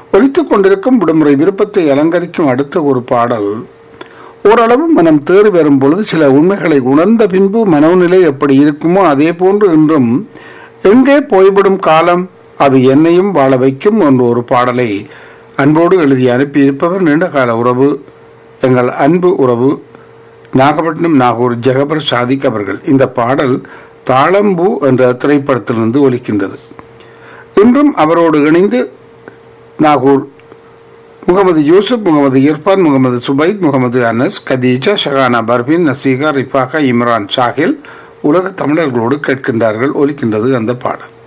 ஒலித்துக் கொண்டிருக்கும் விடுமுறை விருப்பத்தை அலங்கரிக்கும் அடுத்த ஒரு பாடல் ஓரளவு மனம் தேறி வரும் பொழுது சில உண்மைகளை உணர்ந்த பின்பு மனோநிலை எப்படி இருக்குமோ அதே போன்று இன்றும் எங்கே போய்விடும் காலம் அது என்னையும் வாழ வைக்கும் என்ற ஒரு பாடலை அன்போடு எழுதி அனுப்பியிருப்பவர் நீண்டகால உறவு எங்கள் அன்பு உறவு நாகப்பட்டினம் நாகூர் ஜெகபர் சாதிக் அவர்கள் இந்த பாடல் தாளம்பூ என்ற திரைப்படத்திலிருந்து ஒலிக்கின்றது இன்றும் அவரோடு இணைந்து நாகூர் முகமது யூசுப் முகமது இர்ஃபான் முகமது சுபைத் முகமது அனஸ் கதீஜா ஷஹானா பர்பின் நசீகா ரிஃபாகா இம்ரான் ஷாஹில் உலக தமிழர்களோடு கேட்கின்றார்கள் ஒலிக்கின்றது அந்த பாடல்